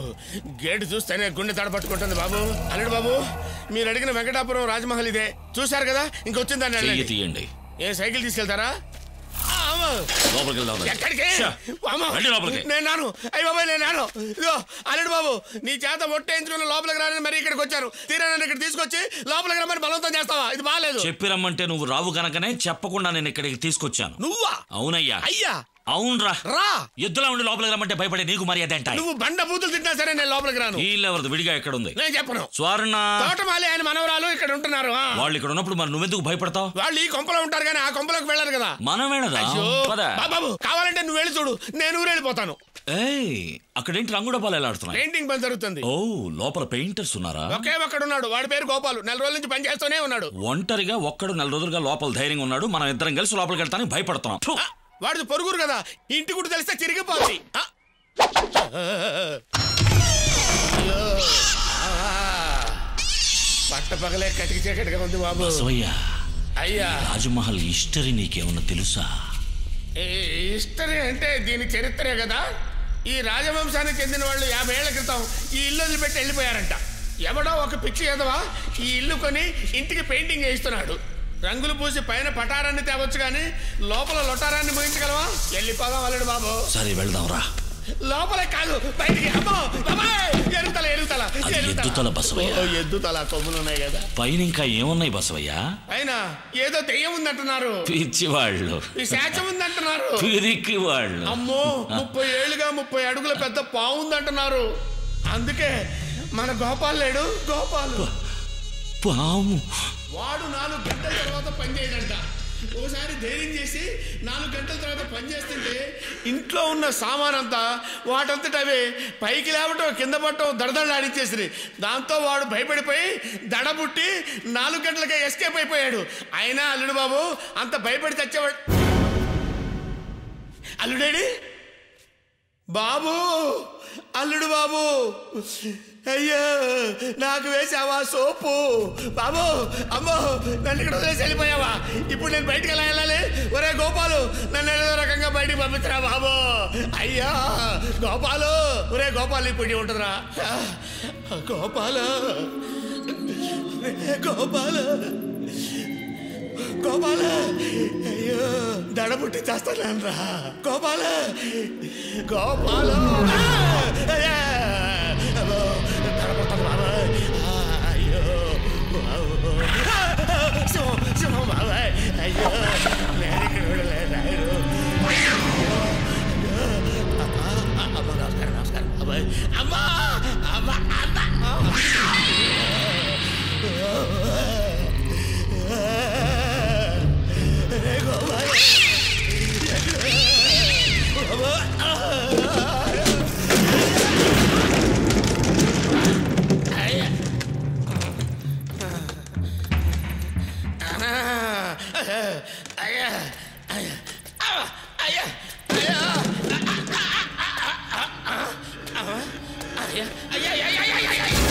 Gate చూస్తేనే గుండె తడపట్టుకుంటుంది బాబు అల్లుడు బాబు మీరు అడిగిన వెంకటాపురం రాజమహల్ ఇదే చూశారు కదా ఇంకొచ్చిందని చెయ్యి వెళ్ళండి. తీయండి ఏ సైకిల్ తీసుకెళ్తారా ఆ, అమ్మ. లోపలికి వెళ్దాం రండి. ఎక్కడికి షా. అమ్మ. రండి లోపలికి నేను నాను అయ్యి బాబాయ్ నేను నాను ఇదిగో అల్లుడు బాబు నీ చేత ఒట్టేయించుకుని లోపలికి రాని మరి ఇక్కడికి వచ్చారు తీరా నన్ను ఇక్కడ తీసుకొచ్చి లోపలికి రమ్మని బలవంతం చేస్తావా ఇది బాగాలేదు చెప్పి రమ్మంటే నువ్వు రావు గనకనే చెప్పకుండా నేను ఇక్కడికి తీసుకొచ్చాను నువ్వా అవునయ్యా అయ్యా అవునరా రా ఎద్దులా ఉండి లోపలికి రమ్మంటే భయపడే నీకు మర్యాద ఏంటాయి నువ్వు బండ బూతులు తింటా సరే నేను లోపలికి రాను వీళ్ళెవరిది విడిగా ఎక్కడ ఉంది నేను చెప్పను స్వర్ణ తోటమాలి ఆయన మనవరాలు ఇక్కడ ఉంటున్నారు ఆ. వాళ్ళు ఇక్కడ ఉన్నప్పుడు మరి నువ్వెందుకు భయపడతావు వాళ్ళు ఈ కొంపలో ఉంటారు కానీ ఆ కొంపలోకి వెళ్ళరు కదా మనం వెళ్ళదా అయ్యో పద బాబు కావాలంటే నువ్వు వెళ్ళి చూడు నేను ఊరు వెళ్ళిపోతాను ఏయ్ అక్కడేంటి రంగు డబ్బాలు ఎలా ఆడుతున్నాయి పెయింటింగ్ పని జరుగుతుంది ఓ లోపల పెయింటర్స్ ఉన్నారా ఒకే ఒక్కడు ఉన్నాడు వాడి పేరు గోపాలు నెల రోజుల నుంచి పని చేస్తూనే ఉన్నాడు ఒంటరిగా ఒక్కడు నెల రోజులుగా లోపల ధైర్యంగా ఉన్నాడు మనం ఇద్దరం కలిసి లోపలికి వెళ్తానికి భయపడుతున్నాం ఫు! ఆ, వాడిది పొరుగురు కదా ఇంటి గుడి తెలిస్తే చిరిగిపోతుంది ఆ. అయ్యో. ఆ. పట్ట పగలే కటికి చీకటిగా ఉంది బాబు బసవయ్య అయ్యా రాజమహల్ హిస్టరీ నీకేమన్నా తెలుసా ఈ హిస్టరీ అంటే దీని చరిత్రే కదా ఈ రాజవంశానికి చెందిన వాళ్ళు యాభై ఏళ్ల క్రితం ఈ ఇల్లు వదిలిపెట్టి వెళ్ళిపోయారంట ఎవడో ఒక పిచ్చి ఎదవా ఈ ఇల్లు కొని ఇంటికి పెయింటింగ్ వేయిస్తున్నాడు రంగులు పూసి పైన పటారాన్ని తేవచ్చు కానీ లోపల లొటారాన్ని ముగించగలవా వెళ్ళిపోదాం అల్లుడు బాబు సరే వెళ్దాం రా లోపలే కాదు బయటికి అమ్మో బాబాయ్ ఎరుగుతల ఎరుగుతల అది ఎద్దుతల బసవయ్య. ఓ, ఎద్దుతల కొమ్ములు ఉన్నాయి కదా పైన ఇంకా ఏమున్నాయి బసవయ్య అయినా ఏదో దెయ్యం ఉందంటున్నారు పిచ్చి వాళ్ళు ఈ శాచం ఉందంటున్నారు పిరికి వాళ్ళు అమ్మో ముప్పై ఏళ్ళుగా ముప్పై అడుగుల పెద్ద పావుందంటున్నారు అందుకే మన గోపాల్ లేడు గోపాలు పాము వాడు నాలుగు గంటల తర్వాత పనిచేయడంట ఓసారి ధైర్యం చేసి నాలుగు గంటల తర్వాత పనిచేస్తుంటే ఇంట్లో ఉన్న సామానంతా వాటంతట అవే పైకి లేవటం కింద పట్టడం దడదడలాడించేసింది దాంతో వాడు భయపడిపోయి దడబుట్టి నాలుగు గంటలకే ఎస్కేప్ అయిపోయాడు అయినా అల్లుడు బాబు అంత భయపడి తెచ్చేవాడు అల్లుడేడి బాబు అల్లుడు బాబు అయ్యో నాకు వేసావా సోపు బాబు అమ్మో నన్ను ఇక్కడ వదిలేసి వెళ్ళిపోయావా ఇప్పుడు నేను బయటికి ఎలా వెళ్ళాలి ఒరే గోపాలు నన్ను ఏదో రకంగా బయటికి పంపించరా బాబు అయ్యా గోపాలు ఒరే గోపాలు ఇప్పుడు ఉంటుందిరా గోపాలు గోపాలు గోపాల అయ్యో దడబుట్టి చేస్తాను రా గోపాల గోపాల అయ్యా! అబ్బో, దడబుట్టదు బాబాయ్. ఆ, అయ్యో బాబు. ఆ, సింహం, సింహం బాబాయ్. అయ్యో నేను ఇక్కడ ఉండలేదు, రాయుడు. అయ్యో, అయ్యో. అమ్మా, అమ్మ, నమస్కారం నమస్కారం బాబాయ్. అమ్మా అమ్మా అమ్మా అయ్యా అయ్యా అయ్యా అయ్యా అయ్యా అయ్యా అయ్యా అయ్యా అయ్యా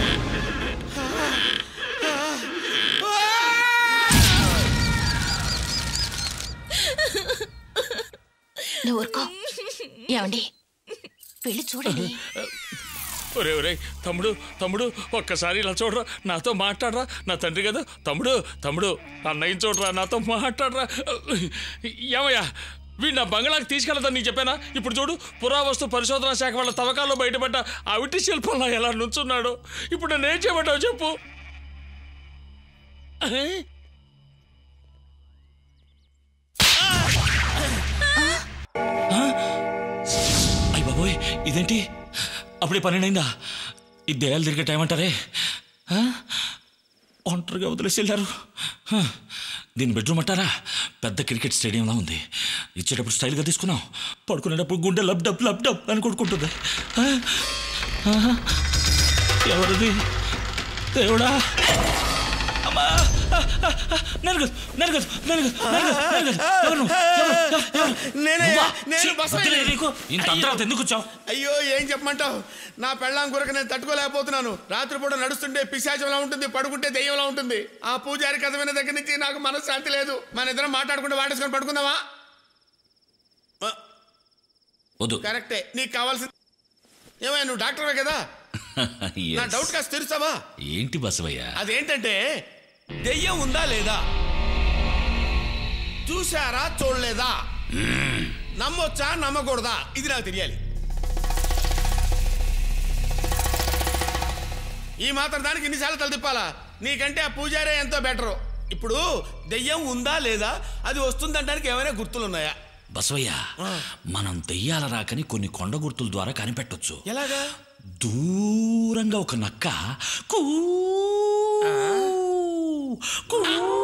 నువ్వు ఊరుకో ఏమండి వెళ్ళి చూడండి ఒరే ఒరే తమ్ముడు తమ్ముడు ఒక్కసారి ఇలా చూడరా నాతో మాట్లాడరా నా తండ్రి కదా తమ్ముడు తమ్ముడు అన్నయ్య చూడరా నాతో మాట్లాడరా ఏమయ్యా వీడు నా బంగ్లాకి తీసుకెళ్తా నీకు చెప్పానా ఇప్పుడు చూడు పురావస్తు పరిశోధన శాఖ వాళ్ళ తవ్వకాల్లో బయటపడ్డ అవిటి శిల్పంలో ఎలా నుంచున్నాడు ఇప్పుడు నేను ఏం చేయమంటావు చెప్పు అయ్య బాబోయ్ ఇదేంటి అప్పుడే పన్నెండైందా ఈ దేయాలు తిరిగే టైం అంటారే ఆ? ఒంటరిగా వదిలేసి వెళ్ళారు హ. దీని బెడ్రూమ్ అంటారా పెద్ద క్రికెట్ స్టేడియంలా ఉంది ఇచ్చేటప్పుడు స్టైల్గా తీసుకున్నాం పడుకునేటప్పుడు గుండె లబ్ డబ్ లబ్ డబ్ అని కొట్టుకుంటుంది ఆ? ఆహా. ఎవరిది దేవుడా అమ్మా ఆ, ఆ, ఆ, నరగదు నరగదు నరగదు నరగదు నరగదు ఎవరు నువ్వు? ఎవరు? ఎవరు? ఎవరు? నేనయ్యా, నువ్వా? నేను ఛీ, బసవయ్య. వద్దులే నీకు. ఇంత అంతరావత ఎందుకు వచ్చావు అయ్యో ఏం చెప్పమంటావు నా పెళ్ళాం కొరకు నేను తట్టుకోలేకపోతున్నాను రాత్రిపూట నడుస్తుంటే పిశాచంలా ఉంటుంది పడుకుంటే దెయ్యంలా ఉంటుంది ఆ పూజారి కథ విన్న దగ్గర నుంచి నాకు మనశ్శాంతి లేదు మన ఇద్దరం మాట్లాడుకుంటే వాటేసుకొని పడుకుందామా వద్దు కరెక్టే నీకు కావాల్సింది ఏమైనా నువ్వు డాక్టర్వే కదా నా Yes. డౌట్ కాస్త తెలుసావా ఏంటి బసవయ్య అదేంటంటే దెయ్యం ఉందా లేదా చూసారా చూడలేదా నమ్మొచ్చా నమ్మకూడదా ఇది నాకు తెలియాలి ఈ మాత్రం దానికి ఇన్నిసార్లు తల తిప్పాలా నీకంటే ఆ పూజారే ఎంతో బెటరు ఇప్పుడు దెయ్యం ఉందా లేదా అది వస్తుందంటానికి ఏమైనా గుర్తులున్నాయా బసవయ్య మనం దెయ్యాల రాకని కొన్ని కొండ గుర్తుల ద్వారా కనిపెట్టొచ్చు ఎలాగా దూరంగా ఒక నక్క కూ కూ.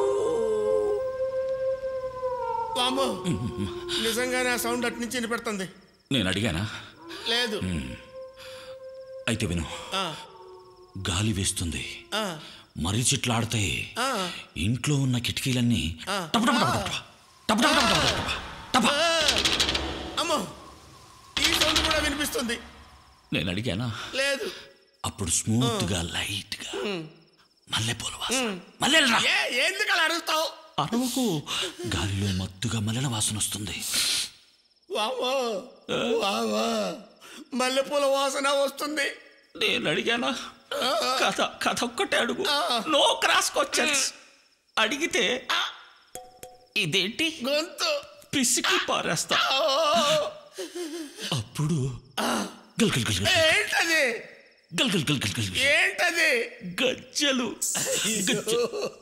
వామ్మో నిజంగానే ఆ సౌండ్ అటు నుంచి వినిపెడుతుంది నేను అడిగానా లేదు అయితే విను ఆ, గాలి వేస్తుంది ఆ, మర్రి చెట్లు ఆడతాయి ఆ. ఇంట్లో ఉన్న కిటికీలన్నీ ఆ. టప టప టప టప. టప టప టప టప టప. టప. ఆ. అమ్మో ఈ సౌండ్ కూడా వినిపిస్తుంది నేను అడిగానా లేదు అప్పుడు స్మూత్ గా లైట్ గా మల్లెపూల వాసన మల్లెలరా ఏ ఎందుకు అలా అడుగుతావు అరవకు గాలిలో మత్తుగా మల్లెల వాసన వస్తుంది వామో వామో మల్లెపూల వాసన వస్తుంది నేను అడిగానా కథ కథ ఒక్కటే అడుగు నో క్రాస్ క్వశ్చన్స్ అడిగితే ఇదేంటి గొంతు పిసికి పారేస్తా ఓ, అప్పుడు గల్ గల్ గల్ గల్ ఏంటది గల్ గల్ గల్ గల్ గల్ గల్. ఏంటది గజ్జలు గజ్జ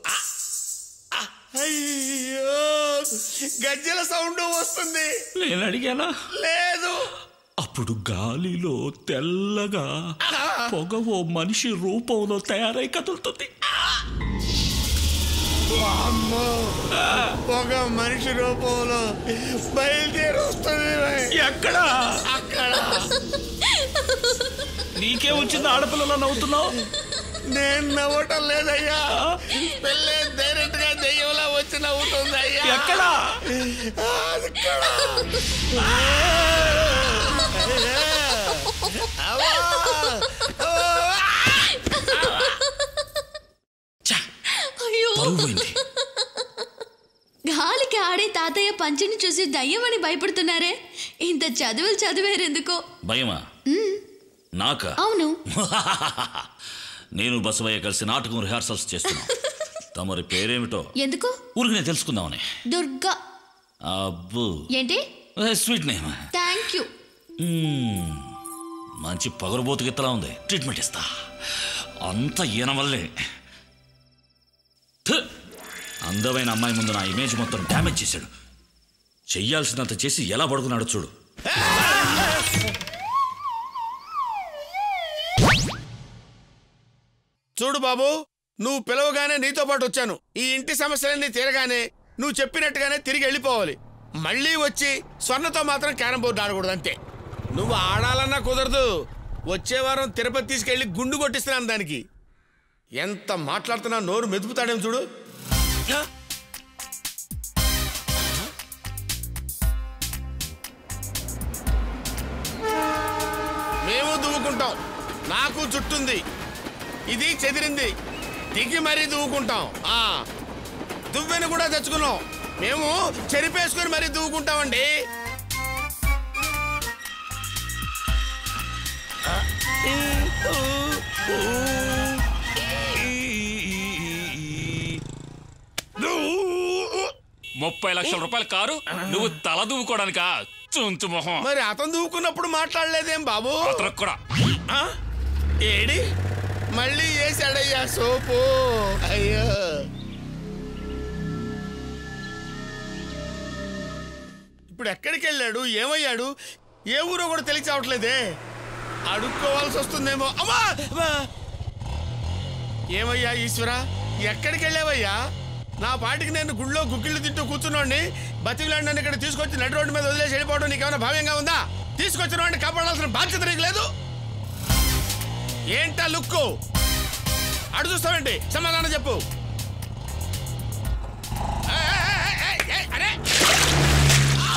అయ్యో గజ్జల సౌండ్ వస్తుంది నేను అడిగానా లేదు అప్పుడు గాలిలో తెల్లగా పొగ ఓ మనిషి రూపంలో తయారై కదులుతుంది అమ్మో ఒక మనిషి రూపంలో బయలుదేరి వస్తుంది ఎక్కడ అక్కడ నీకే వచ్చింది ఆడపిల్లలా నవ్వుతున్నావు నేను నవ్వటం లేదయ్యా పెళ్ళే డైరెక్ట్ గా దెయ్యంలా వచ్చి నవ్వుతుంది అయ్యా ఎక్కడ అక్కడ అవ్వా! ఛ, అయ్యో పరువు పోయింది గాలికి ఆడే తాతయ్య పంచిని చూసి దయ్యమని భయపడుతున్నారే ఇంత చదువులు చదివారెందుకో భయమా నాక అవును నేను బసవయ్య కలిసి నాటకం రిహార్సల్స్ చేస్తున్నాం తమరి పేరేమిటో ఎందుకు ఊరికి నేను తెలుసుకుందామని దుర్గా అబ్బు ఏంటి స్వీట్ నేమ్ థ్యాంక్ యూ మంచి పగరబోతు గిత్తలా ఉంది ట్రీట్మెంట్ ఇస్తా అంత ఈయన వల్లే థ్! అందమైన అమ్మాయి ముందు నా ఇమేజ్ మొత్తం డ్యామేజ్ చేశాడు చెయ్యాల్సినంత చేసి ఎలా పడుకున్నాడో చూడు చూడు బాబు నువ్వు పిలవగానే నీతో పాటు వచ్చాను ఈ ఇంటి సమస్యలన్నీ తీరగానే నువ్వు చెప్పినట్టుగానే తిరిగి వెళ్ళిపోవాలి మళ్ళీ వచ్చి స్వర్ణతో మాత్రం క్యారం బోర్డు ఆడకూడదు అంతే నువ్వు ఆడాలన్నా కుదరదు వచ్చే వారం తిరుపతి తీసుకెళ్లి గుండు కొట్టిస్తున్నాను దానికి ఎంత మాట్లాడుతున్నా నోరు మెదుపుతాడేం చూడు మేము దువ్వుకుంటాం నాకు చుట్టుంది ఇది చెదిరింది దిగి మరీ దువ్వుకుంటాం ఆ దువ్వెను కూడా తెచ్చుకున్నాం మేము చెరిపేసుకుని మరీ దువ్వుకుంటామండి ముప్పై లక్షల రూపాయల కారు నువ్వు తల దువ్వుకోవడానికా చుంచు మొహం మరి అతను దువ్వుకున్నప్పుడు మాట్లాడలేదేం బాబు అతనికి కూడా ఆ? ఏడి మళ్ళీ వేసాడయ్యా సోపు అయ్యో ఇప్పుడు ఎక్కడికి వెళ్ళాడు ఏమయ్యాడు ఏ ఊరో కూడా తెలిసి అవట్లేదే అడుక్కోవాల్సి వస్తుందేమో అమ్మా అమ్మా! ఏమయ్యా ఈశ్వరా ఎక్కడికి వెళ్ళావయ్యా నా పాటికి నేను గుళ్ళో గుగ్గిళ్ళు తింటూ కూర్చున్నోడిని బతికిలాండి నన్ను ఇక్కడ తీసుకొచ్చి నడి రోడ్డు మీద వదిలేసి వెళ్ళిపోవడం నీకేమైనా భావ్యంగా ఉందా తీసుకొచ్చిన వాడిని కాపాడాల్సిన బాధ్యత నీకు లేదు ఏంటా లుక్కు అడు చూస్తావేంటి సమాధానం చెప్పు ఏయ్, ఏయ్, ఏయ్, ఏయ్, అరే! ఆ!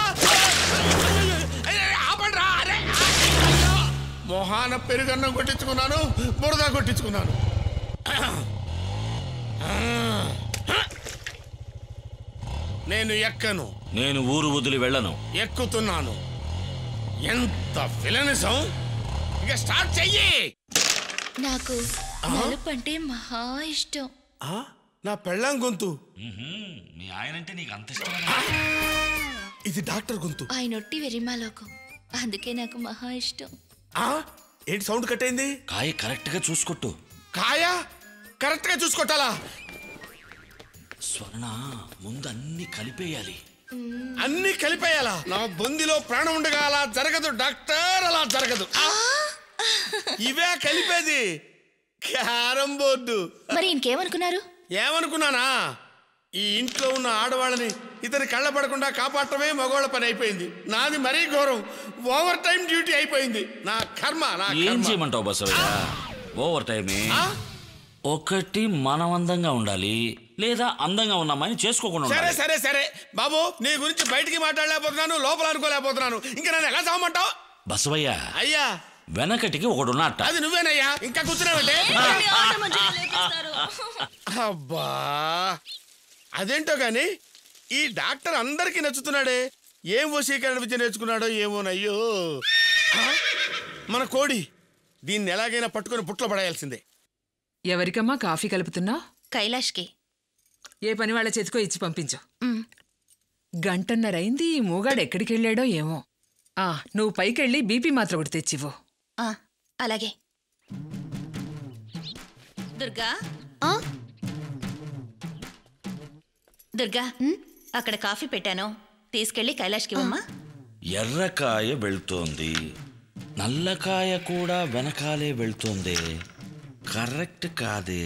ఏయ్, ఏయ్, ఆపండ్రా, అరే! అయ్యో! మొహాన పెరుగన్నం కొట్టించుకున్నాను బురద కొట్టించుకున్నాను నేను ఎక్కను నేను ఊరు వదిలి వెళ్ళను ఎక్కుతున్నాను ఎంత విలనిసం ఇక స్టార్ట్ చెయ్యి నాకు నలుపు అంటే మహా ఇష్టం ఆ, నా పెళ్ళాం గొంతు మీ ఆయన అంటే నీకు అంత ఇష్టం ఇది డాక్టర్ గొంతు ఆయన ఒట్టి వెరిమాలోకం అందుకే నాకు మహా ఇష్టం ఆ, ఏంటి సౌండ్ కట్ అయింది కాయ కరెక్ట్ గా చూసుకొట్టు కాయ కరెక్ట్ గా చూసుకోటాలా స్వర్ణ ముందు అన్ని కలిపేయాలి అన్ని కలిపేయాలా నా బొందిలో ప్రాణం ఉండగా అలా జరగదు డాక్టర్ అలా జరగదు ఆ! ఇవే కలిపేది క్యారం బోర్డు మరి ఇంకేమనుకున్నారు ఏమనుకున్నానా ఈ ఇంట్లో ఉన్న ఆడవాళ్ళని ఇతని కళ్ళ పడకుండా కాపాడటమే మగవాళ్ళ పని అయిపోయింది నాది మరీ ఘోరం ఓవర్ టైం డ్యూటీ అయిపోయింది నా కర్మ నా ఏం కర్మ చేయమంటావు బసవయ్య ఓవర్ టైమే ఆ? ఒకటి మనం అందంగా ఉండాలి లేదా అందంగా ఉన్న అమ్మాయిని చేసుకోకుండా సరే ఉండాలి సరే సరే బాబు నీ గురించి బయటికి మాట్లాడలేకపోతున్నాను లోపల అనుకోలేకపోతున్నాను ఇంకా నన్ను ఎలా చావమంటావు బసవయ్య అయ్యా వెనకటికి ఒకడు ఉన్నట్ట అది నువ్వేనయ్యా ఇంకా కూర్చున్నావంటే అబ్బా అదేంటో గాని ఈ డాక్టర్ అందరికీ నచ్చుతున్నాడే ఏం వశీకరణ విద్య నేర్చుకున్నాడో ఏమోనయ్యో ఆ? మన కోడి దీన్ని ఎలాగైనా పట్టుకొని పుట్లో పడేయాల్సిందే ఎవరికమ్మా కాఫీ కలుపుతున్నా కైలాష్కి ఏ పని వాళ్ళ చేతికో ఇచ్చి పంపించు గంటన్నరైంది ఈ మూగాడు ఎక్కడికి వెళ్ళాడో ఏమో ఆ నువ్వు పైకెళ్ళి బీపీ మాత్రం ఒకటి తెచ్చివ్వు ఆ, అలాగే దుర్గా దుర్గా అక్కడ కాఫీ పెట్టాను తీసుకెళ్ళి కైలాష్కి ఇవ్వమ్మా ఎర్రకాయ వెళ్తోంది నల్లకాయ కూడా వెనకాలే వెళ్తోంది కరెక్ట్ కాదే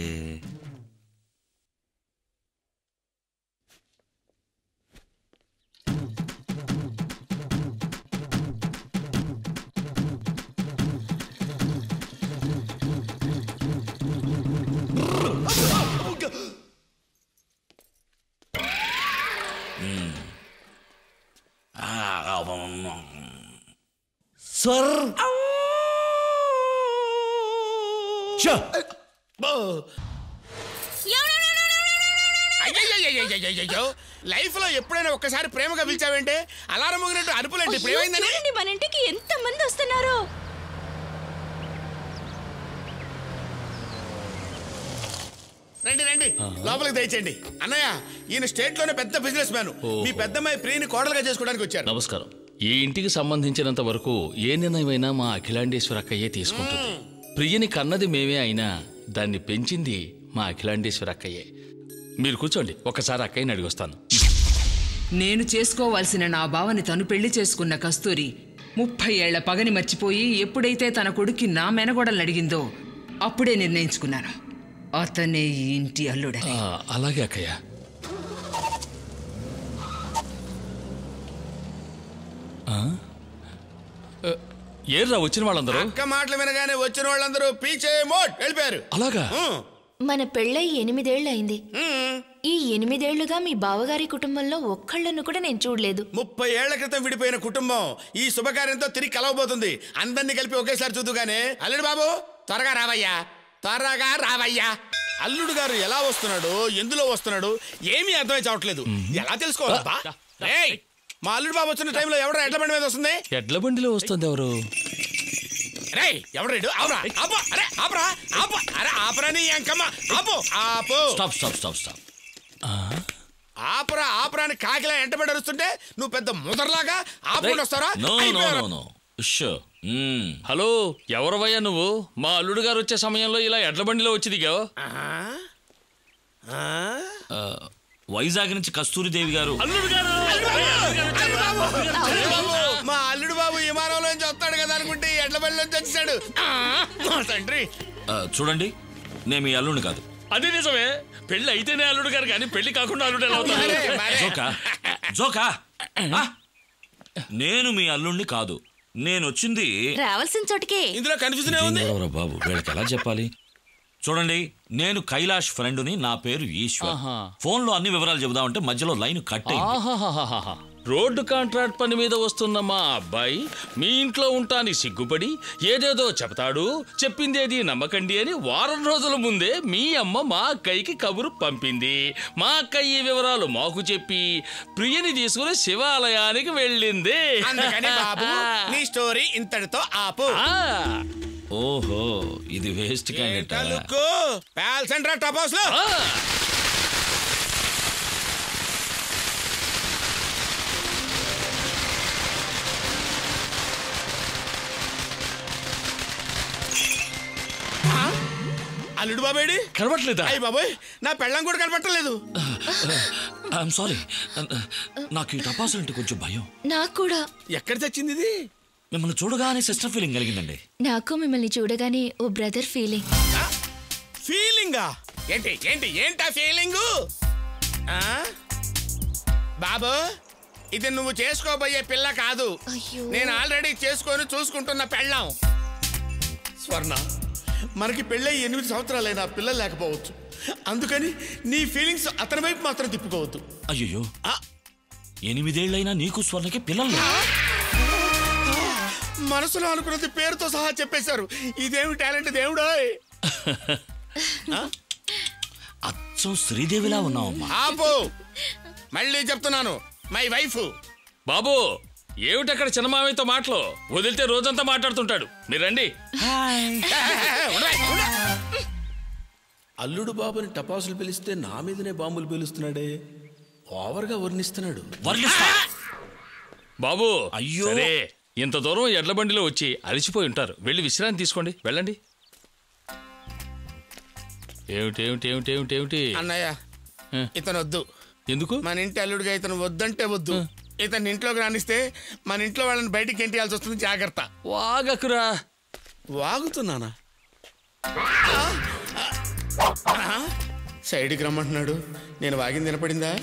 సర్ అయ్యో లైఫ్ లో ఎప్పుడైనా ఒక్కసారి ప్రేమగా పిలిచావంటే అలారం మోగినట్టు అరుపులేంటి ఇప్పుడు ఏమైందని చూడండి మన ఇంటికి ఎంత మంది వస్తున్నారు రండి రండి లోపలికి దయచేయండి అన్నయ్య ఈయన స్టేట్ లోనే పెద్ద బిజినెస్ మ్యాన్ మీ పెద్దమ్మాయి ప్రియని కోడలుగా చేసుకోవడానికి వచ్చారు నమస్కారం ఈ ఇంటికి సంబంధించినంత వరకు ఏ నిర్ణయమైనా మా అఖిలాండేశ్వర అక్కయ్యే తీసుకుంటుంది ప్రియని కన్నది మేమే అయినా దాన్ని పెంచింది మా అఖిలాండేశ్వర అక్కయ్యే మీరు కూర్చోండి ఒకసారి అక్కయ్యని అడిగొస్తాను నేను చేసుకోవాల్సిన నా బావని తను పెళ్లి చేసుకున్న కస్తూరి ముప్పై ఏళ్ల పగని మర్చిపోయి ఎప్పుడైతే తన కొడుక్కి నా మెనగొడలు అడిగిందో అప్పుడే నిర్ణయించుకున్నాను అతనే ఈ ఇంటి అల్లుడని ఆ, అలాగే అక్కయ్య ఆ? ఆ, ఏర్రా వచ్చిన వాళ్ళందరూ అక్క మాటలు వినగానే వచ్చిన వాళ్ళందరూ పీచే మోట్ వెళ్ళిపోయారు అలాగా ఉమ్, మన పెళ్ళై ఎనిమిదేళ్లు అయింది ఉమ్. ఈ ఎనిమిదేళ్లుగా మీ బావగారి కుటుంబంలో ఒక్కళ్ళను కూడా నేను చూడలేదు ముప్పై ఏళ్ల క్రితం విడిపోయిన కుటుంబం ఈ శుభకార్యంతో తిరిగి కలవబోతుంది అందరినీ కలిపి ఒకేసారి చూద్దుగానే అల్లుడు బాబు త్వరగా రావయ్యా త్వరగా రావయ్యా అల్లుడు గారు ఎలా వస్తున్నాడు ఎందులో వస్తున్నాడు ఏమీ అర్థమై చావట్లేదు ఎలా తెలుసుకోవాలబ్బా ఏయ్, మా అల్లుడు బాబు వచ్చిన టైంలో ఎవడ ఎడ్ల బండి మీద వస్తుంది ఎడ్ల బండిలో వస్తుంది ఎవరు రే ఎవడు ఆపరా ఆపు అరే ఆపరా ఆపు అరే ఆపరా నీ అంకమ్మ ఆపు ఆపు స్టాప్ స్టాప్ స్టాప్ స్టాప్ ఆపరా ఆపరా అని కాకిలా ఎంటబడి అరుస్తుంటే నువ్వు పెద్ద ముదర్లాగా ఆపుకుంటూ వస్తారా నో నో అయిపోయారు. నో నో షో హలో ఎవరవయ్యా నువ్వు మా అల్లుడు గారు వచ్చే సమయంలో ఇలా ఎడ్ల బండిలో వచ్చి దిగావు ఆ? ఆ? వైజాగ్ నుంచి కస్తూరిదేవి గారు అల్లుడు గారు బాబు, మా అల్లుడు బాబు విమానంలో నుంచి వస్తాడు కదా అనుకుంటే ఈ ఎడ్ల బండి నుంచి వచ్చాడు మా తండ్రి ఆ, చూడండి నేను మీ అల్లుడిని కాదు అదే నిజమే పెళ్లి అయితేనే అల్లుడు గారు కానీ పెళ్లి కాకుండా అల్లుడు ఎలా అవుతాడు మరే, మరే. జోకా జోకా ఆ? నేను మీ అల్లుడిని కాదు నేను వచ్చింది రావాల్సిన చోటికే ఇందులో కన్ఫ్యూజన్ ఏం ఏముంది గొడవరా బాబు వీళ్ళకి ఎలా చెప్పాలి చూడండి నేను కైలాష్ ఫ్రెండ్ని నా పేరు ఈశ్వర్ ఆహా. ఫోన్లో అన్ని వివరాలు చెబుదామంటే మధ్యలో లైన్ కట్ అయింది ఆహాహాహాహా. రోడ్డు కాంట్రాక్ట్ పని మీద వస్తున్న మా అబ్బాయి మీ ఇంట్లో ఉంటాని సిగ్గుపడి ఏదేదో చెప్తాడు చెప్పిందేది నమ్మకండి అని వారం రోజుల ముందే మీ అమ్మ మా అక్కయ్యకి కబురు పంపింది మా అక్కయ్య ఈ వివరాలు మాకు చెప్పి ప్రియని తీసుకుని శివాలయానికి వెళ్ళింది అందుకని బాబు నీ స్టోరీ ఇంతటితో ఆపు ఆ, ఓహో ఇది వేస్ట్ క్యాండిడేట్ లుక్కు ప్యాల్సెంట్రా టపాస్ లో ఆ. అల్లుడు బాబేడి కనబట్లేదా అయ్యి బాబోయ్ నా పెళ్ళం కూడా కనపట్టలేదు ఐఎమ్ సారీ నాకు ఈ టపాసులు అంటే కొంచెం భయం నాకు కూడా ఎక్కడ తెచ్చింది ఇది మిమ్మల్ని చూడగానే సిస్టర్ ఫీలింగ్ కలిగిందండి నాకు మిమ్మల్ని చూడగానే ఓ బ్రదర్ ఫీలింగ్ ఫీలింగా ఏంటి ఏంటి ఏంటా ఫీలింగు ఆ? బాబు ఇది నువ్వు చేసుకోబోయే పిల్ల కాదు అయ్యో. నేను ఆల్రెడీ చేసుకొని చూసుకుంటున్న పెళ్ళాం స్వర్ణ మనకి పెళ్ళై ఎనిమిది సంవత్సరాలైనా పిల్లలు లేకపోవచ్చు అందుకని నీ ఫీలింగ్స్ అతని వైపు మాత్రం తిప్పుకోవద్దు అయ్యో ఆ, ఎనిమిదేళ్లైనా నీకు స్వర్ణకి పిల్లలు లేరా? మనసులో అనుకున్నది పేరుతో సహా చెప్పేశారు ఇదేమి టాలెంట్ దేవుడా అచ్చం శ్రీదేవిలా ఉన్నావమ్మా ఆపు మళ్ళీ చెప్తున్నాను మై వైఫ్ బాబు ఏమిటక్కడ చిన్నమామయ్యతో మాటలు వదిలితే రోజంతా మాట్లాడుతుంటాడు మీరు రండి అల్లుడు బాబుని టపాసులు పిలిస్తే నా మీదనే బాంబులు పిలుస్తున్నాడే ఓవర్గా వర్ణిస్తున్నాడు వర్ణిస్తా బాబు అయ్యో. సరే ఇంత దూరం ఎడ్ల బండిలో వచ్చి అలసిపోయి ఉంటారు వెళ్ళి విశ్రాంతి తీసుకోండి వెళ్ళండి ఏమిటి ఏమిటి ఏమిటి ఏమిటి ఏమిటి అన్నయ్య ఆ. ఇతను వద్దు ఎందుకు మన ఇంటి అల్లుడిగా ఇతను వద్దంటే వద్దు ఇతను ఇంట్లోకి రానిస్తే మన ఇంట్లో వాళ్ళని బయటికి గెంటియాల్సి వస్తుంది జాగ్రత్త వాగకురా వాగుతున్నానా ఆ? సైడ్కి రమ్మంటున్నాడు నేను వాగింది వినపడిందా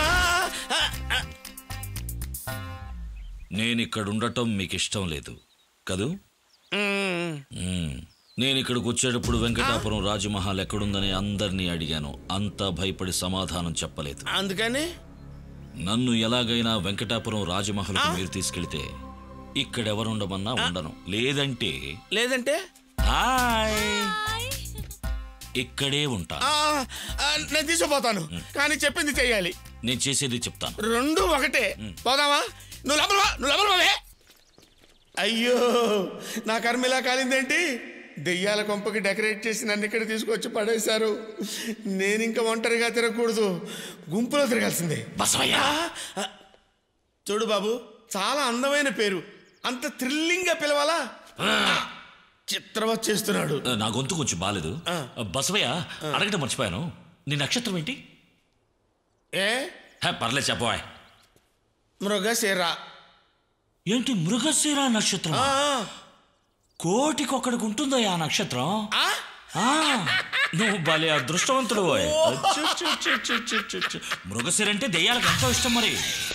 నేను ఇక్కడ ఉండటం మీకు ఇష్టం లేదు కదూ మ్మ్. మ్మ్. నేను ఇక్కడికి వచ్చేటప్పుడు వెంకటాపురం రాజమహల్ ఎక్కడుందని అందరినీ అడిగాను అంతా భయపడి సమాధానం చెప్పలేదు అందుకని నన్ను ఎలాగైనా వెంకటాపురం రాజమహల్కు మీరు తీసుకెళ్తే ఇక్కడెవరుండమన్నా ఉండను లేదంటే లేదంటే హాయ్ ఇక్కడే ఉంటా ఆ, ఆ, నేను తీసుకుపోతాను కానీ చెప్పింది చెయ్యాలి నేను చేసేది చెప్తాను రెండు ఒకటే పోదామా నువ్వు లోపల వా, నువ్వు లోపల పోవే అయ్యో నా కర్మ ఇలా కాలిందేంటి దెయ్యాల కొంపకి డెకరేట్ చేసి నన్ను ఇక్కడ తీసుకొచ్చి పడేశారు నేను ఇంకా ఒంటరిగా తిరగకూడదు గుంపులో తిరగాల్సిందే బసవయ్య ఆ, చూడు బాబు చాలా అందమైన పేరు అంత థ్రిల్లింగ్ గా పిలవాలా చిత్రవత్ చేస్తున్నాడు నా గొంతు కొంచెం బాలేదు బసవయ్య అడగటం మర్చిపోయాను నీ నక్షత్రం ఏంటి ఏ హే, పర్లేదు చెప్పవా మృగశిర ఏంటి మృగశిర నక్షత్రం ఆ, కోటికొక్కడికి ఉంటుందో ఆ నక్షత్రం ఆ, ఆ, నువ్వు భలే అదృష్టవంతుడు ఓయ్. అచ్చు, చ్చు, చ్చు, చ్చు, చ్చు, చ్చు, చ్చు. మృగశిర అంటే దెయ్యాలకు ఎంతో ఇష్టం మరి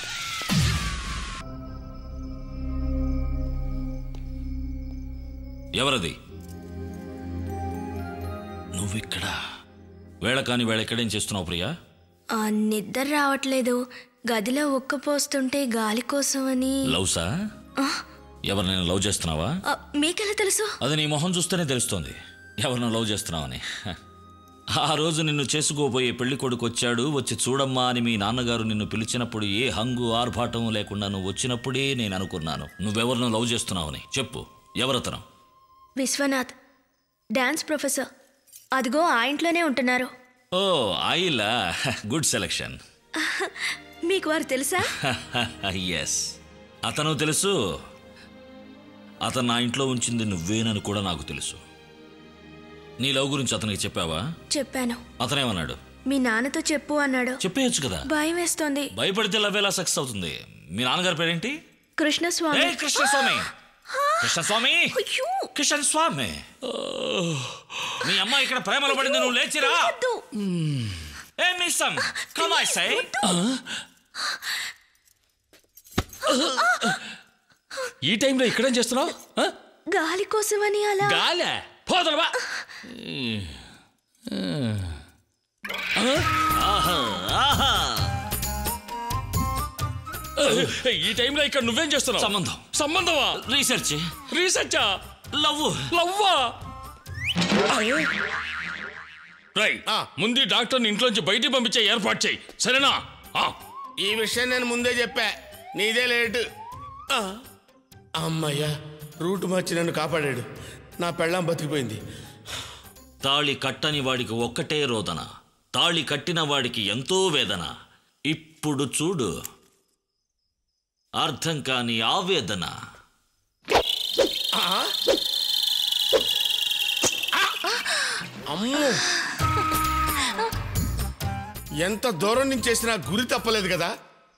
ఎవరది నువ్విక్కడ వేళ కాని వేళ ఎక్కడేం చేస్తున్నావు ప్రియా ఆ, నిద్ర రావట్లేదు గదిలో ఉక్కపోస్తుంటే గాలి కోసమని లవ్సా ఎవరినైనా లవ్ చేస్తున్నావా ఆ, మీకెలా తెలుసు అది నీ మొహం చూస్తేనే తెలుస్తోంది ఎవరినో లవ్ చేస్తున్నావని హ. ఆ రోజు నిన్ను చేసుకోబోయే పెళ్లి కొడుకు వచ్చాడు వచ్చి చూడమ్మా అని మీ నాన్నగారు నిన్ను పిలిచినప్పుడు ఏ హంగు ఆర్భాటం లేకుండా నువ్వు వచ్చినప్పుడే నేను అనుకున్నాను నువ్వెవరినో లవ్ చేస్తున్నావని చెప్పు ఎవరతను విశ్వనాథ్ డాన్స్ ప్రొఫెసర్ అదిగో ఆ ఇంట్లోనే ఉంటున్నారు ఓ ఆయిలా గుడ్ సెలెక్షన్ మీకు వారు తెలుసా ఎస్ అతను తెలుసు అతను నా ఇంట్లో ఉంచింది నువ్వేనని కూడా నాకు తెలుసు నీ లవ్ గురించి అతనికి చెప్పావా చెప్పాను అతనేమన్నాడు మీ నాన్నతో చెప్పు అన్నాడు చెప్పేయచ్చు కదా భయం వేస్తోంది భయపడితే లవ్ ఎలా సక్సెస్ అవుతుంది మీ నాన్నగారి పేరేంటి కృష్ణస్వామి ఏ కృష్ణస్వామి కృష్ణస్వామి అయ్యో! కృష్ణస్వామి మీ అమ్మ ఇక్కడ ప్రేమలో పడింది నువ్వు లేచిరా వద్దు. ఏ మిస్సం కమ్ ఐ సై ఈ టైంలో ఇక్కడేం చేస్తున్నావు ఆ? గాలి కోసమని అలా గాలే పోదలవా ఆహా ఆహా ఈ టైంలో ఇక్కడ నువ్వేం చేస్తున్నావు సంబంధం. సంబంధమా రీసెర్చ్ రీసెర్చా లవ్ లవ్వా రై ఆ. ముందు ఈ డాక్టర్ని ఇంట్లోంచి బయటికి పంపించే ఏర్పాటు చేయి సరేనా ఆ. ఈ విషయం నేను ముందే చెప్పా నీదే లేటు ఆ, అమ్మయ్యా రూట్ మార్చి నన్ను కాపాడాడు నా పెళ్ళాం బతికిపోయింది తాళి కట్టని వాడికి ఒక్కటే రోదన తాళి కట్టిన వాడికి ఎంతో వేదన ఇప్పుడు చూడు అర్థం కాని ఆవేదన ఆ? ఆ! అమ్మో ఎంత దూరం నుంచి చేసినా గురి తప్పలేదు కదా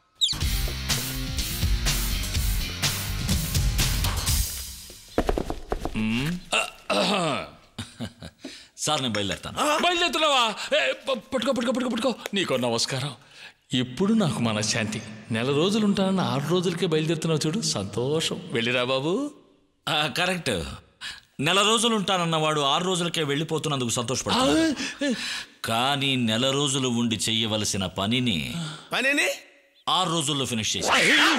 సార్ నేను బయలుదేరుతాను బయలుదేరుతున్నావా ఏ, ప- పట్టుకో పట్టుకో పట్టుకో పట్టుకో నీకో నమస్కారం ఇప్పుడు నాకు మనశ్శాంతి నెల రోజులు ఉంటానన్న ఆరు రోజులకే బయలుదేరుతున్నావు చూడు సంతోషం వెళ్ళిరా బాబు ఆ, కరెక్ట్ నెల రోజులు ఉంటానన్నవాడు ఆరు రోజులకే వెళ్ళిపోతున్నందుకు సంతోషపడతాడు కానీ నెల రోజులు ఉండి చెయ్యవలసిన పనిని పనిని ఆరు రోజుల్లో ఫినిష్ చేసి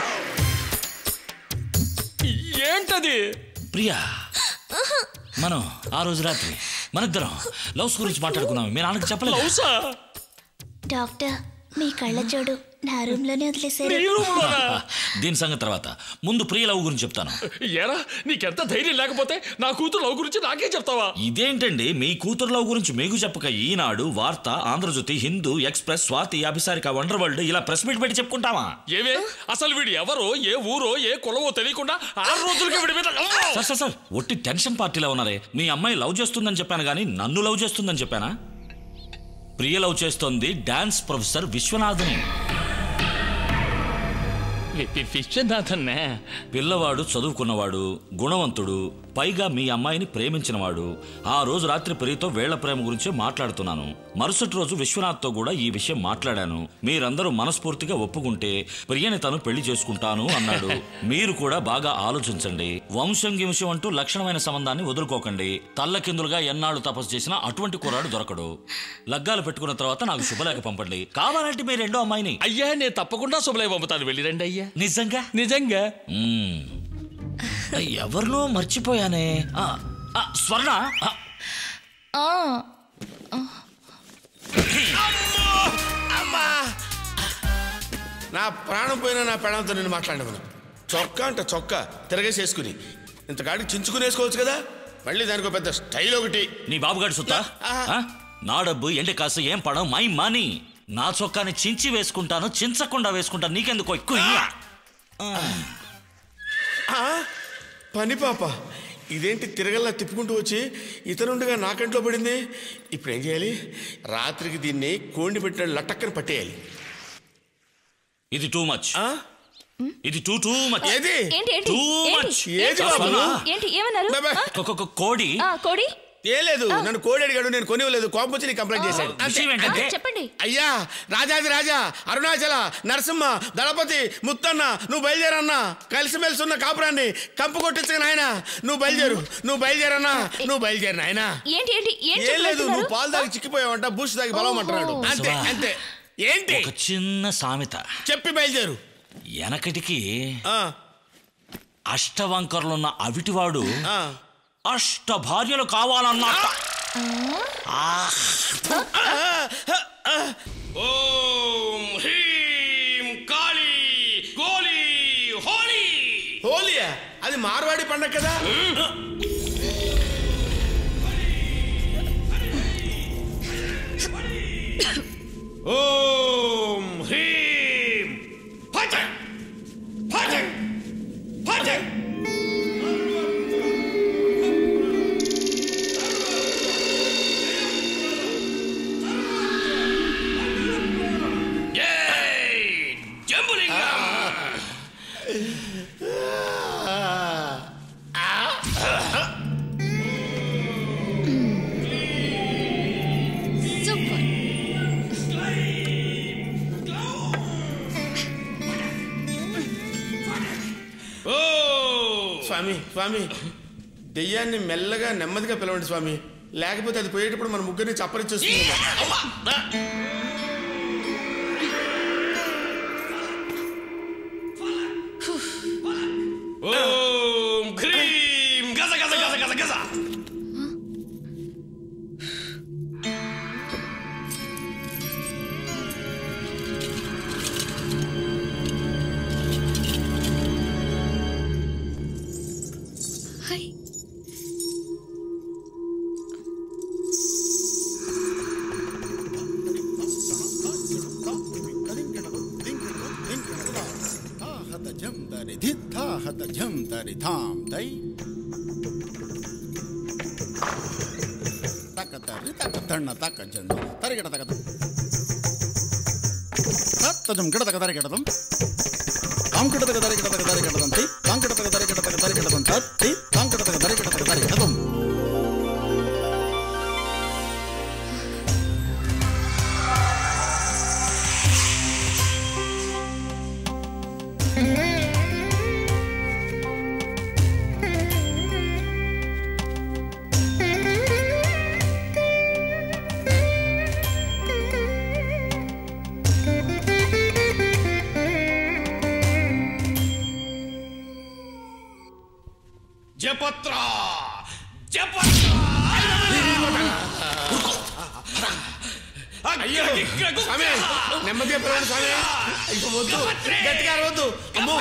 ఏంటది ప్రియా మనం ఆ రోజు రాత్రి మనిద్దరం లవ్స్ గురించి మాట్లాడుకున్నాం మీ నాన్నకి చెప్పలేదు లవ్సా డాక్టర్ మీ కళ్ళ చూడు నా రూమ్ లోనే వదిలేశారు నీ రూమ్లోనా? దీని సంగతి తర్వాత ముందు ప్రియ లవ్ గురించి చెప్తాను ఏరా నీకెంత ధైర్యం లేకపోతే నా కూతురు లవ్ గురించి నాకే చెప్తావా ఇదేంటండి మీ కూతురు లవ్ గురించి మీకు చెప్పక Eenadu Vaartha Andhrajyothy Hindu Express Swathi Abhisarika wonder world ఇలా ప్రెస్ మీట్ పెట్టి చెప్పుకుంటావా ఏవే అసలు వీడు ఎవరో ఏ ఊరో ఏ కులమో తెలియకుండా ఆరు రోజులకి వీడి మీద లవ్! సార్ సార్ సార్ ఒట్టి టెన్షన్ పార్టీలో ఉన్నారే మీ అమ్మాయి లవ్ చేస్తుందని చెప్పాను కానీ నన్ను లవ్ చేస్తుందని చెప్పానా ప్రియ లవ్ చేస్తోంది డాన్స్ ప్రొఫెసర్ విశ్వనాథ్ని వి- వి- విశ్వనాథన్నే పిల్లవాడు చదువుకున్నవాడు గుణవంతుడు పైగా మీ అమ్మాయిని ప్రేమించినవాడు ఆ రోజు రాత్రి ప్రియతో వేళ్ల ప్రేమ గురించే మాట్లాడుతున్నాను మరుసటి రోజు విశ్వనాథ్తో కూడా ఈ విషయం మాట్లాడాను మీరందరూ మనస్ఫూర్తిగా ఒప్పుకుంటే ప్రియని తను పెళ్లి చేసుకుంటాను అన్నాడు మీరు కూడా బాగా ఆలోచించండి వంశం గింశం అంటూ లక్షణమైన సంబంధాన్ని వదులుకోకండి తల్లకిందులుగా ఎన్నాళ్ళు తపస్సు చేసినా అటువంటి కుర్రాడు దొరకడు లగ్గాలు పెట్టుకున్న తర్వాత నాకు శుభలేఖ పంపండి కావాలంటే మీ రెండో అమ్మాయిని అయ్యా నేను తప్పకుండా శుభలే పంపుతాను వెళ్ళిరండి అయ్యా నిజంగా నిజంగా మ్మ్. ఎవరినో మర్చిపోయానే ఆ, ఆ, స్వర్ణ ఆ, అమ్మా నా ప్రాణం పోయినా నా పెళ్ళంతో నేను మాట్లాడమను చొక్కా అంట చొక్కా తిరగేసేసుకుని ఇంతకాడికి చించుకునేసుకోవచ్చు కదా మళ్ళీ దానికి ఒక పెద్ద స్టైల్ ఒకటి నీ బాబుగాడు సుత్తా ఆ? నా డబ్బు ఎండి కాసు ఏం పడం మై మనీ నా చొక్కాని చించి వేసుకుంటాను చించకుండా వేసుకుంటాను నీకెందుకు ఎక్కువ ఇయ్య. ఆ, పని పాప ఇదేంటి తిరగల్లా తిప్పుకుంటూ వచ్చి ఇతనుండగా నా కంట్లో పడింది ఇప్పుడు ఏం చేయాలి రాత్రికి దీన్ని కోండి పెట్టిన లటక్కని పట్టేయాలి ఇది టూ మచ్ ఆ? ఇది టూ టూ మచ్ ఏది ఏంటి ఏంటి టూ ఏంటి? మచ్ ఏది బాబు ఏంటి ఏమన్నారు బాబా, కొ- కొ- కొ- కోడి ఆ, కోడి ఏ లేదు నన్ను కోడి అడిగాడు నేను కొనివ్వలేదు కోపం వచ్చి నీకు కంప్లైంట్ చేశాడు అంతే. విషయం ఆ, ఏంటంటే చెప్పండి అయ్యా రాజాది రాజా అరుణాచల నరసింహ దళపతి ముత్తన్న నువ్వు బయలుదేరన్నా కలిసిమెలిసి ఉన్న కాపురాన్ని కంపు కొట్టించు నాయన నువ్వు బయలుదేరు నువ్వు బయలుదేరన్నా నువ్వు బయలుదేరు నాయన ఏంటి ఏంటి ఏం ఏం లేదు చెప్పబోతున్నారు? నువ్వు పాలు తాగి చిక్కిపోయావంట బూస్ట్ తాగి బలవమంటున్నాడు ఓహో. అంతే శివా. అంతే ఏంటి ఒక చిన్న సామెత చెప్పి బయలుదేరు వెనకటికి ఆ, అష్టవంకర్లున్న అవిటివాడు ఆ. అష్ట భార్యలు కావాలన్నట్ట ఓం హ్రీం కాళీ గోలీ హోలీ హోలియా అది మార్వాడి పండగ కదా ఓం హ్రీం ఫట ఫట ఫట Yay! జంబులింగం సూపర్ ఓ స్వామి స్వామి దెయ్యాన్ని మెల్లగా నెమ్మదిగా పిలవండి స్వామి లేకపోతే అది పోయేటప్పుడు మన ముగ్గురిని చప్పరిచ్చేస్తుంది తరి ధిత్తా హత ఝం తరి ధాం దై తక తరి తక తన్న తక జందు తరిగడ తక తత్తజం గిడ తక తరిగడతం తాంకిడ తక తరిగడ తక తరిగడతం తి తాంకిడ తక తరిగడ తక తరిగడతం తత్తి తాంకిడ తక తరిగడ తక తరిగడతం జపత్ర జపత్ర అయ్యో స్వామి నెమ్మదిగా పిలవండి స్వామి ఇక వద్దు గట్టిగా అరవద్దు అమ్మో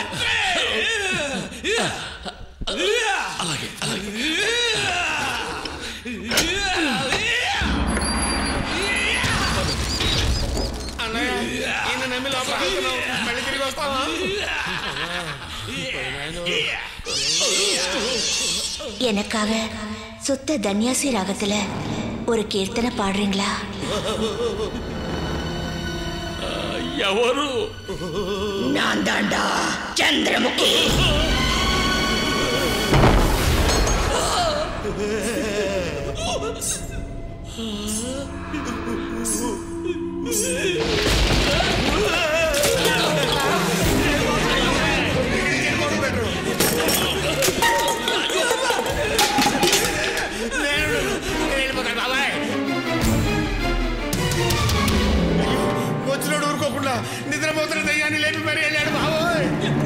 అన్నయ్య ఈయన నమ్మి లోపల ఆగుతున్నాం. మళ్ళీ తిరిగి వస్తావా எனக்காக சுத்த தன்யாசி ராகத்துல ஒரு கீர்த்தனை பாடுறீங்களா ఎవరు நான் தாண்டா சந்திரமுகி నేను నేను వెళ్ళిపోతాను బాబాయ్ వచ్చినోడు ఊరుకోకుండా నిద్రపోతున్న దయ్యాన్ని లేపి మరీ వెళ్ళాడు బాబోయ్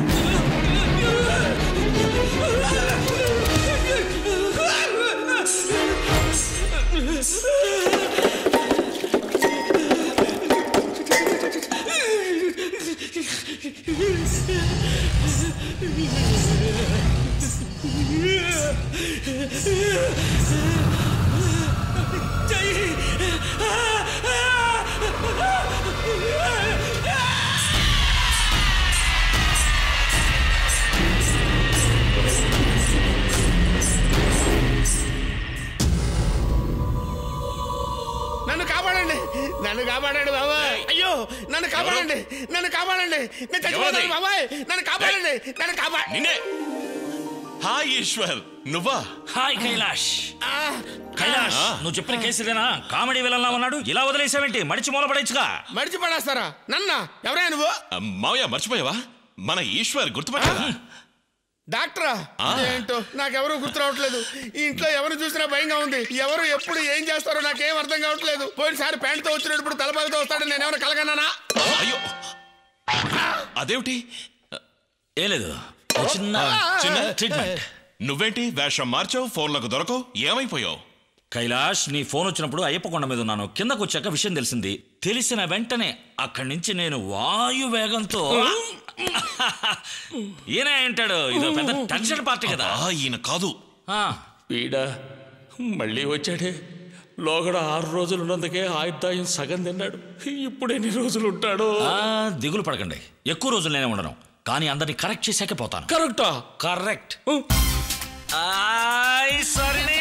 నన్ను కాపాడండి నన్ను కాపాడండి బాబాయ్ అయ్యో నన్ను కాపాడండి నన్ను కాపాడండి నేను చచ్చిపోతాను ఎవరది? బాబాయ్ నన్ను కాపాడండి నన్ను కాపా నిన్నే హాయ్ ఈశ్వర్ నువ్వా హాయ్ కైలాష్ కైలాష్ నువ్వు చెప్పిన కేసు ఇదేనా కామెడీ విలన్లా ఉన్నాడు ఇలా వదిలేసావేంటి మడిచి మూల పడేచ్చుగా మడిచి పడేస్తారా నన్న ఎవరైనా నువ్వు మావయ్య మర్చిపోయావా మన ఈశ్వర్ గుర్తుపట్టా డాక్టరా ఆ. ఏంటో నాకెవరు గుర్తు రావట్లేదు ఈ ఇంట్లో ఎవరు చూసినా భయంగా ఉంది ఎవరు ఎప్పుడు ఏం చేస్తారో నాకేం అర్థం కావట్లేదు పోయినసారి ప్యాంట్తో వచ్చినప్పుడు తలపాలతో వస్తాడని నేను ఎవరు కలగన్నానా అయ్యో అదేమిటి ఏ లేదు ఓ చిన్న చిన్న ట్రీట్మెంట్ నువ్వేంటి వేషం మార్చావు ఫోన్లకు దొరకవు ఏమైపోయావు కైలాష్ నీ ఫోన్ వచ్చినప్పుడు అయ్యప్ప కొండ మీద ఉన్నాను కిందకు వచ్చాక విషయం తెలిసింది తెలిసిన వెంటనే అక్కడి నుంచి నేను వాయు వేగంతో ఈయన ఏంటాడు ఇదో పెద్ద టెన్షన్ పార్టీ కదా ఆ, ఈయన కాదు ఆ, వీడా మళ్ళీ వచ్చాడే లోగడ ఆరు రోజులు ఉన్నందుకే ఆయుర్దాయం సగం తిన్నాడు ఇప్పుడు ఎన్ని రోజులు ఉంటాడో ఆ, దిగులు పడకండి ఎక్కువ రోజులు నేనే ఉండను కానీ అందరిని కరెక్ట్ చేశాకే పోతాను కరెక్టా కరెక్ట్ ఆయ్ సరిని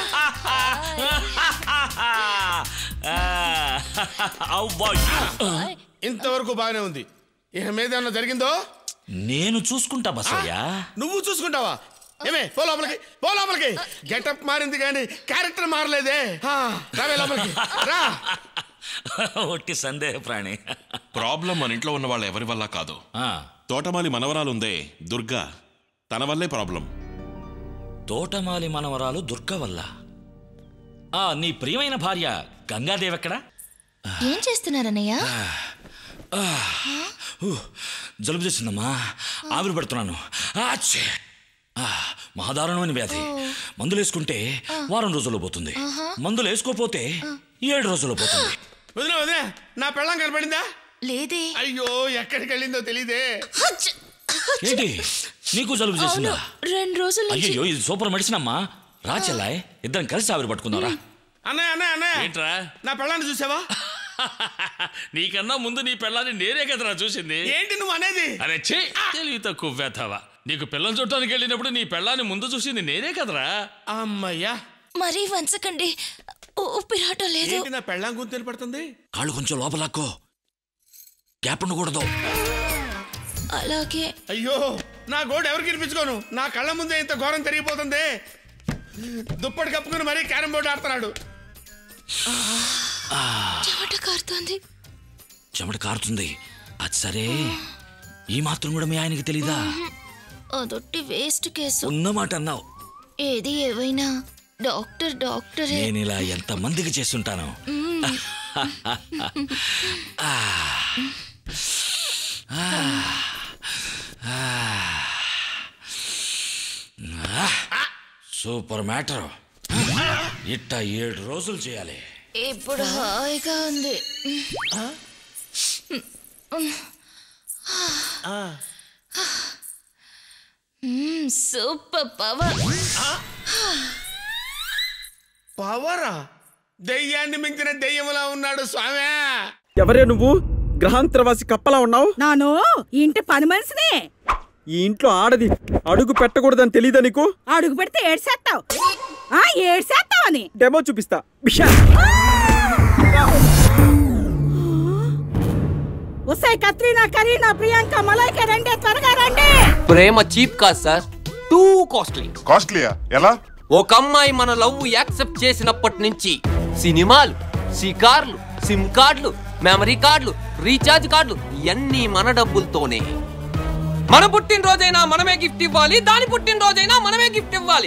ఇంతవరకు బాగానే ఉంది ఇక మీద ఏమన్నా జరిగిందో నేను చూసుకుంటా బసయ్య నువ్వు చూసుకుంటావా ఏమే పో లోపలికి పో లోపలికి గెటప్ మారింది కానీ క్యారెక్టర్ మారలేదే ఆ, రావే లోపలికి రా ఒట్టి సందేహ ప్రాణి ప్రాబ్లం మన ఇంట్లో ఉన్న వాళ్ళ ఎవరి వల్ల కాదు ఆ, తోటమాలి మనవరాలుందే దుర్గా తన వల్లే ప్రాబ్లం తోటమాలి మనవరాలు దుర్గ వల్ల ఆ నీ ప్రియమైన భార్య గంగాదేవి ఎక్కడా ఏం చేస్తున్నారన్నయ్య ఊ, జలుబు చేసిందమ్మా ఆవిరి పడుతున్నాను ఆచ్చే! ఆ, మహాదారుణమైన వ్యాధి మందులు వేసుకుంటే వారం రోజుల్లో పోతుంది మందులు వేసుకోపోతే ఏడు రోజుల్లో పోతుంది వదిన వదిన నా పెళ్ళం కనపడిందా లేదే అయ్యో ఎక్కడికి వెళ్ళిందో తెలియదే ఏంటి నీకు జలుబు చేసిందా రెండు రోజుల అయ్యో ఇది సూపర్ మెడిసిన్ అమ్మా రా చెల్లాయ్ ఇద్దరం కలిసి ఆవిరి పట్టుకుందాంరా అన్నయ్య అన్నయ్య అన్నయ్య ఏంట్రా నా పెళ్ళాన్ని చూసావా నీకన్నా ముందు నీ పిల్లాన్ని నేనే కదరా చూసింది ఏంటి నువ్వు అనేది అరే ఛీ తెలివి తక్కువ వేతావా నీకు పిల్లని చూడటానికి వెళ్ళినప్పుడు నీ పిల్లాన్ని ముందు చూసింది నేనే కదరా అమ్మయ్యా మరీ వంచకండి ఊపిరాటం లేదు ఏంటి నా పెళ్ళాం గుంతలు పడుతుంది కాళ్ళు కొంచెం లోపలక్కో గ్యాప్ ఉండకూడదు అలాగే అయ్యో నా గోడు ఎవరికి వినిపించుకోను నా కళ్ళ ముందే ఇంత ఘోరం తిరిగిపోతుంది దుప్పటి కప్పుకుని మరీ క్యారం బోర్డు ఆడుతున్నాడు చెమట కారుతోంది చెమట కారుతుంది అది సరే ఈ మాత్రం కూడా మీ ఆయనకి తెలీదా అదొట్టి వేస్ట్ కేసు ఉన్నమాట అన్నావు ఏది ఏవైనా డాక్టర్ డాక్టరే నేను ఇలా ఎంత మందికి చేస్తుంటాను ఆ. ఆ. ఆ. ఆ. సూపర్ మ్యాటర్ ఇట్ట ఏడు రోజులు చేయాలి ఇప్పుడు హాయిగా ఉంది మ్మ్, సూపర్ పవర్ పవరా దెయ్యాన్ని మించిన దెయ్యంలా ఉన్నాడు స్వామి ఎవరే నువ్వు గ్రహాంతరవాసి కప్పలా ఉన్నావు నాను ఇంటి పని మనిషిని ఈ ఇంట్లో ఆడది అడుగు పెట్టకూడదని తెలియదా నీకు అడుగు పెడితే ఏడ్సేస్తావు ఆ ఏడ్సేస్తావు అని డెమో చూపిస్తా బిషా ఉసై కత్రీనా కరీనా ప్రియాంక మలైక రండి త్వరగా రండి ప్రేమ చీప్ కాదు సార్ టూ కాస్ట్లీ కాస్ట్లీయా ఎలా ఒక అమ్మాయి మన లవ్ యాక్సెప్ట్ చేసినప్పటి నుంచి సినిమాలు షికార్లు సిమ్ కార్డులు మెమరీ కార్డులు రీఛార్జ్ కార్డులు ఇవన్నీ మన డబ్బులతోనే మన పుట్టినరోజైనా మనమే గిఫ్ట్ ఇవ్వాలి దాని పుట్టినరోజైనా మనమే గిఫ్ట్ ఇవ్వాలి